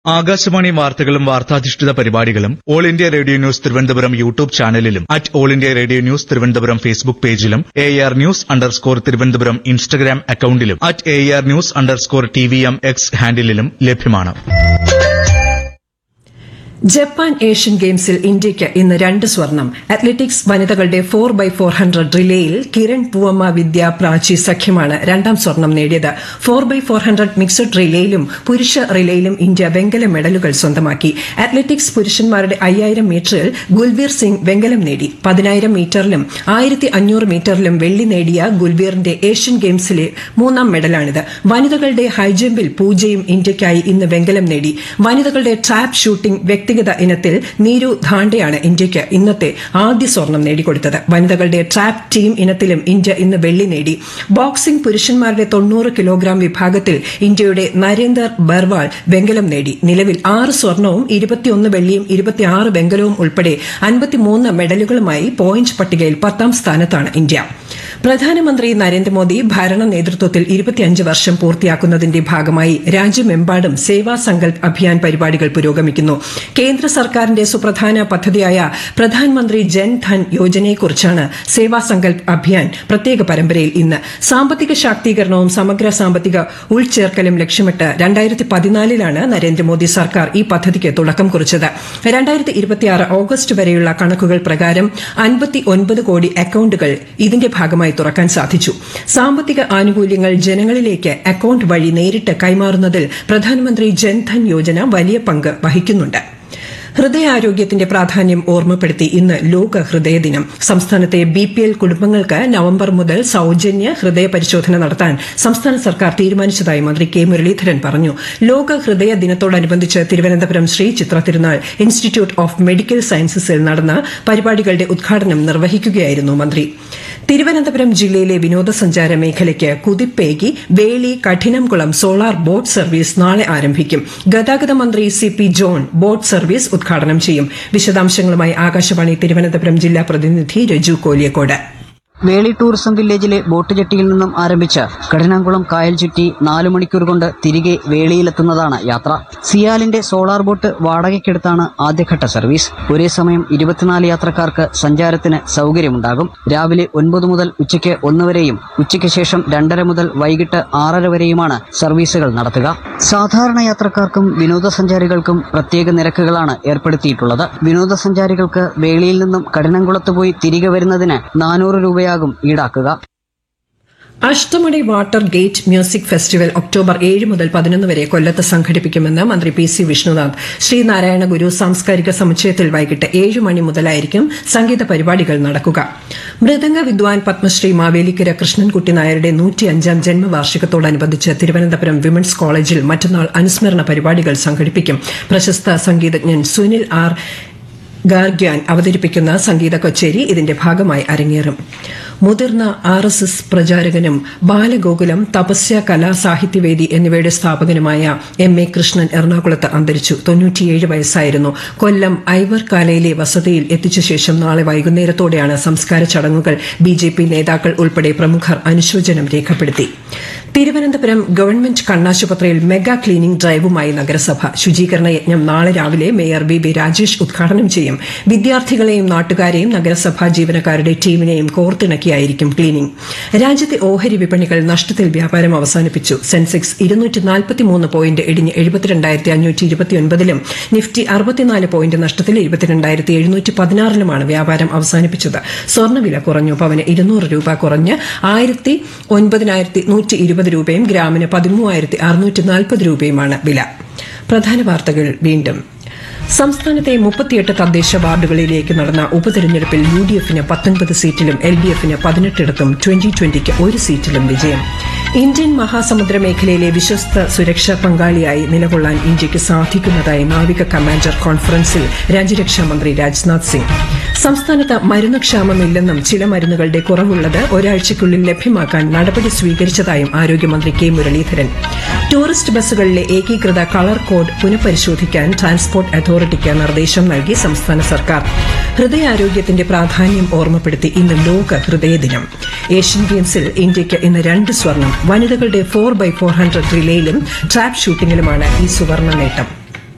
ആകാശവാണി വാർത്തകളും വാർത്താധിഷ്ഠിത പരിപാടികളും All India Radio news Thiruvananthapuram YouTube ചാനലിലും at All India Radio news Thiruvananthapuram Facebook പേജിലും A R news underscore Thiruvananthapuram Instagram അക്കൌണ്ടിലും at A R news underscore T V M X ഹാൻഡിലും ലഭ്യമാണ് Japan Asian ഗെയിംസിൽ ഇന്ത്യയ്ക്ക് ഇന്ന് രണ്ട് സ്വർണം അത്ലറ്റിക്സ് വനിതകളുടെ ഫോർ ബൈ ഫോർ ഹൺഡ്രഡ് റിലേയിൽ കിരൺ പൂവമ്മ വിദ്യ പ്രാചി സഖ്യമാണ് രണ്ടാം സ്വർണം നേടിയത് four by four hundred mixed റിലേയിലും പുരുഷ റിലേയിലും ഇന്ത്യ വെങ്കല മെഡലുകൾ സ്വന്തമാക്കി അത്ലറ്റിക്സ് പുരുഷന്മാരുടെ അയ്യായിരം മീറ്ററിൽ ഗുൽബീർ സിംഗ് വെങ്കലം നേടി പതിനായിരം മീറ്ററിലും ആയിരത്തി അഞ്ഞൂറ് മീറ്ററിലും വെള്ളി നേടിയ ഗുൽബീറിന്റെ ഏഷ്യൻ ഗെയിംസിലെ മൂന്നാം മെഡലാണിത് വനിതകളുടെ ഹൈജമ്പിൽ പൂജയും ഇന്ത്യയ്ക്കായി ഇന്ന് വെങ്കലം നേടി വനിതകളുടെ ട്രാപ്പ് ഷൂട്ടിംഗ് വ്യക്തിഗത ഇനത്തിൽ നീരു ധാണ്ടയാണ് ഇന്ത്യയ്ക്ക് ഇന്നത്തെ ആദ്യ സ്വർണം നേടിക്കൊടുത്തത് വനിതകളുടെ ട്രാപ്പ് ടീം ഇനത്തിലും ഇന്ത്യ ഇന്ന് വെള്ളി നേടി ബോക്സിംഗ് പുരുഷന്മാരുടെ തൊണ്ണൂറ് കിലോഗ്രാം വിഭാഗത്തിൽ ഇന്ത്യയുടെ നരേന്ദർ ബർവാൾ വെങ്കലം നേടി നിലവിൽ ആറ് സ്വർണവും ഇരുപത്തിയൊന്ന് വെള്ളിയും ഇരുപത്തിയാറ് വെങ്കലവും ഉൾപ്പെടെ അൻപത്തിമൂന്ന് മെഡലുകളുമായി പോയിന്റ് പട്ടികയിൽ പത്താം സ്ഥാനത്താണ് ഇന്ത്യ പ്രധാനമന്ത്രി നരേന്ദ്രമോദി ഭരണ നേതൃത്വത്തിൽ ഇരുപത്തിയഞ്ച് വർഷം പൂർത്തിയാക്കുന്നതിന്റെ ഭാഗമായി രാജ്യമെമ്പാടും സേവാ സങ്കൽപ് അഭിയാൻ പരിപാടികൾ പുരോഗമിക്കുന്നു കേന്ദ്ര സർക്കാരിന്റെ സുപ്രധാന പദ്ധതിയായ പ്രധാനമന്ത്രി ജൻ ധൻ യോജനയെക്കുറിച്ചാണ് സേവാ സങ്കൽപ് അഭിയാൻ പ്രത്യേക പരമ്പരയിൽ ഇന്ന് സാമ്പത്തിക ശാക്തീകരണവും സമഗ്ര സാമ്പത്തിക ഉൾച്ചേർക്കലും ലക്ഷ്യമിട്ട് രണ്ടായിരത്തി പതിനാലിലാണ് നരേന്ദ്രമോദി സർക്കാർ ഈ പദ്ധതിക്ക് തുടക്കം കുറിച്ചത് രണ്ടായിരത്തി ഇരുപത്തിയാറ് ഓഗസ്റ്റ് വരെയുള്ള കണക്കുകൾ പ്രകാരം അൻപത്തി ഒൻപത് കോടി അക്കൌണ്ടുകൾ ഇതിന്റെ ഭാഗമായി തുറക്കാൻ സാധിച്ചു സാമ്പത്തിക ആനുകൂല്യങ്ങൾ ജനങ്ങളിലേക്ക് അക്കൌണ്ട് വഴി നേരിട്ട് കൈമാറുന്നതിൽ പ്രധാനമന്ത്രി ജൻധൻ യോജന വലിയ പങ്ക് വഹിക്കുന്നുണ്ട് ഹൃദയാരോഗ്യത്തിന്റെ പ്രാധാന്യം ഓർമ്മപ്പെടുത്തി ഇന്ന് ലോക ഹൃദയ ദിനം സംസ്ഥാനത്തെ ബി പി എൽ കുടുംബങ്ങൾക്ക് നവംബർ മുതൽ സൌജന്യ ഹൃദയ പരിശോധന നടത്താൻ സംസ്ഥാന സർക്കാർ തീരുമാനിച്ചതായി മന്ത്രി കെ മുരളീധരൻ പറഞ്ഞു ലോക ഹൃദയ ദിനത്തോടനുബന്ധിച്ച് തിരുവനന്തപുരം ശ്രീ ചിത്ര തിരുനാൾ ഇൻസ്റ്റിറ്റ്യൂട്ട് ഓഫ് മെഡിക്കൽ സയൻസസിൽ നടന്ന പരിപാടികളുടെ ഉദ്ഘാടനം നിർവഹിക്കുകയായിരുന്നു മന്ത്രി തിരുവനന്തപുരം ജില്ലയിലെ വിനോദസഞ്ചാര മേഖലയ്ക്ക് കുതിപ്പേകി Veli Kadinamkulam solar boat service നാളെ ആരംഭിക്കും ഗതാഗത മന്ത്രി C P John boat service ഉദ്ഘാടനം ചെയ്യും വിശദാംശങ്ങളുമായി ആകാശവാണി തിരുവനന്തപുരം ജില്ലാ പ്രതിനിധി രജു കോലിയക്കോട് വേളി ടൂറിസം വില്ലേജിലെ ബോട്ട് ജെട്ടിയിൽ നിന്നും ആരംഭിച്ച് കഠിനാംകുളം കായൽ ചുറ്റി നാലു മണിക്കൂർ കൊണ്ട് തിരികെ വേളിയിലെത്തുന്നതാണ് യാത്ര സിയാലിന്റെ സോളാർ ബോട്ട് വാടകയ്ക്കെടുത്താണ് ആദ്യഘട്ട സർവീസ് ഒരേ സമയം ഇരുപത്തിനാല് യാത്രക്കാർക്ക് സഞ്ചാരത്തിന് സൗകര്യമുണ്ടാകും രാവിലെ ഒൻപത് മുതൽ ഉച്ചയ്ക്ക് ഒന്ന് വരെയും ഉച്ചയ്ക്ക് ശേഷം രണ്ടര മുതൽ വൈകിട്ട് ആറര വരെയുമാണ് സർവീസുകൾ നടത്തുക സാധാരണ യാത്രക്കാർക്കും വിനോദസഞ്ചാരികൾക്കും പ്രത്യേക നിരക്കുകളാണ് ഏർപ്പെടുത്തിയിട്ടുള്ളത് വിനോദസഞ്ചാരികൾക്ക് വേളിയിൽ നിന്നും കഠിനംകുളത്ത് പോയി തിരികെ വരുന്നതിന് നാനൂറ് രൂപയാകും ഈടാക്കുക അഷ്ടമണി water gate music festival October ഏഴ് മുതൽ പതിനൊന്ന് വരെ കൊല്ലത്ത് സംഘടിപ്പിക്കുമെന്ന് മന്ത്രി പി സി വിഷ്ണുനാഥ് ശ്രീനാരായണ ഗുരു സാംസ്കാരിക സമുച്ചയത്തിൽ വൈകിട്ട് ഏഴ് മണി മുതലായിരിക്കും സംഗീത പരിപാടികൾ നടക്കുക മൃദംഗ വിദ്വാൻ പത്മശ്രീ മാവേലിക്കര കൃഷ്ണൻകുട്ടി നായരുടെ നൂറ്റിയഞ്ചാം ജന്മവാർഷികത്തോടനുബന്ധിച്ച് തിരുവനന്തപുരം വിമൻസ് കോളേജിൽ മറ്റന്നാൾ അനുസ്മരണ പരിപാടികൾ സംഘടിപ്പിക്കും പ്രശസ്ത സംഗീതജ്ഞൻ സുനിൽ ആർ ഗാർഗ്യാൻ അവതരിപ്പിക്കുന്ന സംഗീത കച്ചേരി ഇതിന്റെ ഭാഗമായി അരങ്ങേറും മുതിർന്ന ആർ എസ് എസ് പ്രചാരകനും ബാലഗോകുലം തപസ്യ കലാ സാഹിത്യവേദി എന്നിവയുടെ സ്ഥാപകനുമായ എം എ കൃഷ്ണൻ എറണാകുളത്ത് അന്തരിച്ചു തൊണ്ണൂറ്റിയേഴ് വയസ്സായിരുന്നു കൊല്ലം ഐവർ കാലയിലെ വസതിയിൽ എത്തിച്ച ശേഷം നാളെ വൈകുന്നേരത്തോടെയാണ് സംസ്കാര ചടങ്ങുകൾ ബി ജെ പി നേതാക്കൾ ഉൾപ്പെടെ പ്രമുഖർ അനുശോചനം രേഖപ്പെടുത്തി തിരുവനന്തപുരം ഗവൺമെന്റ് കണ്ണാശുപത്രിയിൽ മെഗാ ക്ലീനിംഗ് ഡ്രൈവുമായി നഗരസഭ ശുചീകരണ യജ്ഞം നാളെ രാവിലെ മേയർ വി ബി രാജേഷ് ഉദ്ഘാടനം ചെയ്യും വിദ്യാർത്ഥികളെയും നാട്ടുകാരെയും നഗരസഭാ ജീവനക്കാരുടെ ടീമിനെയും കോർത്തിണക്കിയായിരിക്കും ക്ലീനിംഗ് രാജ്യത്തെ ഓഹരി വിപണികൾ നഷ്ടത്തിൽ വ്യാപാരം അവസാനിപ്പിച്ചു സെൻസെക്സ് ഇരുന്നൂറ്റി പോയിന്റ് ഇടിഞ്ഞ് എഴുപത്തിരണ്ടായിരത്തി അഞ്ഞൂറ്റി ഇരുപത്തിയൊൻപതിലും നിഫ്റ്റി അറുപത്തിനാല് പോയിന്റ് നഷ്ടത്തിൽ ഇരുപത്തിരണ്ടായിരത്തി എഴുന്നൂറ്റി പതിനാറിലുമാണ് വ്യാപാരം അവസാനിപ്പിച്ചത് സ്വർണ്ണവില കുറഞ്ഞു പവന് ഇരുന്നൂറ് രൂപ കുറഞ്ഞ് ആയിരത്തി ഒൻപതിനായിരത്തി നൂറ്റി ഇരുപത് രൂപയും ഗ്രാമിന് പതിമൂവായിരത്തി അറുന്നൂറ്റി നാൽപ്പത് രൂപയുമാണ് വില പ്രധാന വാർത്തകൾ വീണ്ടും സംസ്ഥാനത്തെ മുപ്പത്തിയെട്ട് തദ്ദേശ വാർഡുകളിലേക്ക് നടന്ന ഉപതെരഞ്ഞെടുപ്പിൽ യു ഡി എഫിന് പത്തൊൻപത് സീറ്റിലും എൽ ഡി എഫിന് പതിനെട്ടിടത്തും ട്വന്റി ട്വന്റിക്ക് ഒരു സീറ്റിലും വിജയം ഇന്ത്യൻ മഹാസമുദ്ര മേഖലയിലെ വിശ്വസ്ത സുരക്ഷാ പങ്കാളിയായി നിലകൊള്ളാൻ ഇന്ത്യയ്ക്ക് സാധിക്കുന്നതായി നാവിക കമാൻഡർ കോൺഫറൻസിൽ രാജ്യരക്ഷാ മന്ത്രി രാജ്നാഥ് സിംഗ് സംസ്ഥാനത്ത് മരുന്ന് ക്ഷാമമില്ലെന്നും ചില മരുന്നുകളുടെ കുറവുള്ളത് ഒരാഴ്ചയ്ക്കുള്ളിൽ ലഭ്യമാക്കാൻ നടപടി സ്വീകരിച്ചതായും ആരോഗ്യമന്ത്രി കെ മുരളീധരൻ ടൂറിസ്റ്റ് ബസ്സുകളിലെ ഏകീകൃത കളർ കോഡ് പുനഃപരിശോധിക്കാൻ ട്രാൻസ്പോർട്ട് അതോറിറ്റിക്ക് നിർദ്ദേശം നൽകി സംസ്ഥാന സർക്കാർ ഹൃദയാരോഗ്യത്തിന്റെ പ്രാധാന്യം ഓർമ്മപ്പെടുത്തി ഇന്ന് ലോക ഹൃദയ ദിനം ഏഷ്യൻ ഗെയിംസിൽ ഇന്ത്യയ്ക്ക് ഇന്ന് രണ്ട് സ്വർണം വനിതകളുടെ ഫോർ ബൈ ഫോർ ഹൺഡ്രഡ് റിലേയിലും ട്രാപ്പ് ഷൂട്ടിംഗിലുമാണ് ഈ സുവർണ നേട്ടം